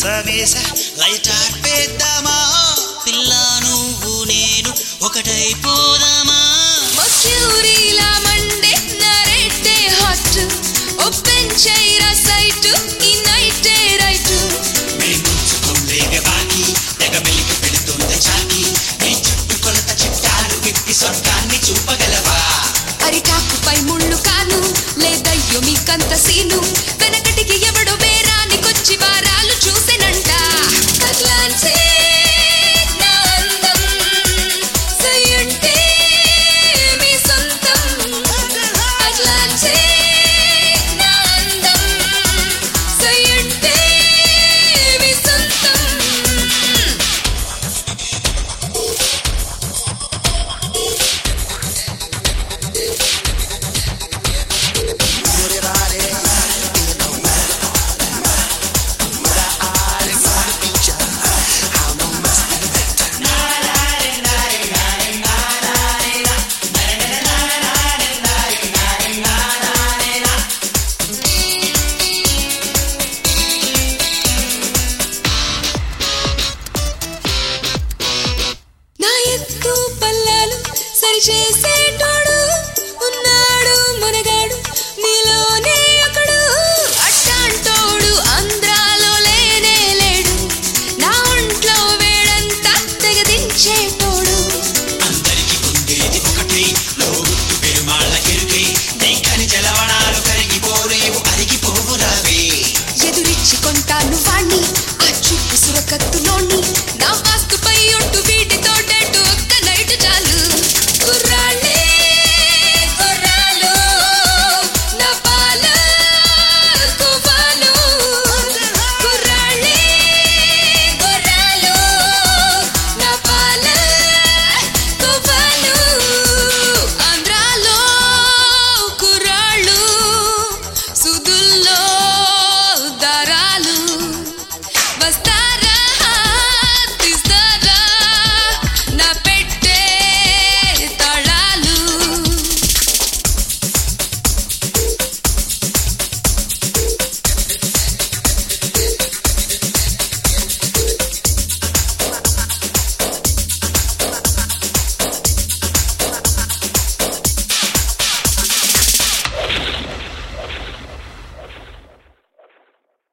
మంచమేస light ఆర్పేద్దామా పిల్ల నువ్వు నేను ఒకటైపోదామా మర్క్యూరీలా మండే నరేటే హాట్ ఓపెన్ చేయరా సైట్ ఈ నైటే రైట్ మేముంచుకుందేగ బాకి తెగ మెలికి పెడుతుంది చాకి నీ చుట్టూ కొలత చిట్టాలు విప్పి స్వర్గాన్ని చూపగలవా అరిటాకుపై ముళ్ళు కాను లేదయ్యో మీకంత సీను వెనకటికి ఎవడో వేరానికొచ్చి వారాలు చూసినంట అట్లాంటి నా అందం సయ్యంటే మీ సొంతం అట్లాంటి నా అందం సయ్యంటే మీ సొంతం నా ఎత్తు పల్లాలు సరిచేసేటోడు ఉన్నాడు మనగాడు నీలోనే ఒకడు అట్టాంటోడు ఆంధ్రాలో లేనే లేడు నా ఒంట్లో వేడంతా తెగదించేటోడు అందరికి ఉండేది ఒకటి లోగుట్టు పెరుమాళ్ళ కెరుకే నీ ఖనిజ లవణాలు కరిగిపోలేవు అరిగిపోవు రావే ఎదురిచ్చి కొంటాను వాణ్ణి ఆ చూపు సురకత్తులోని నా వాస్తుపై ఒట్టు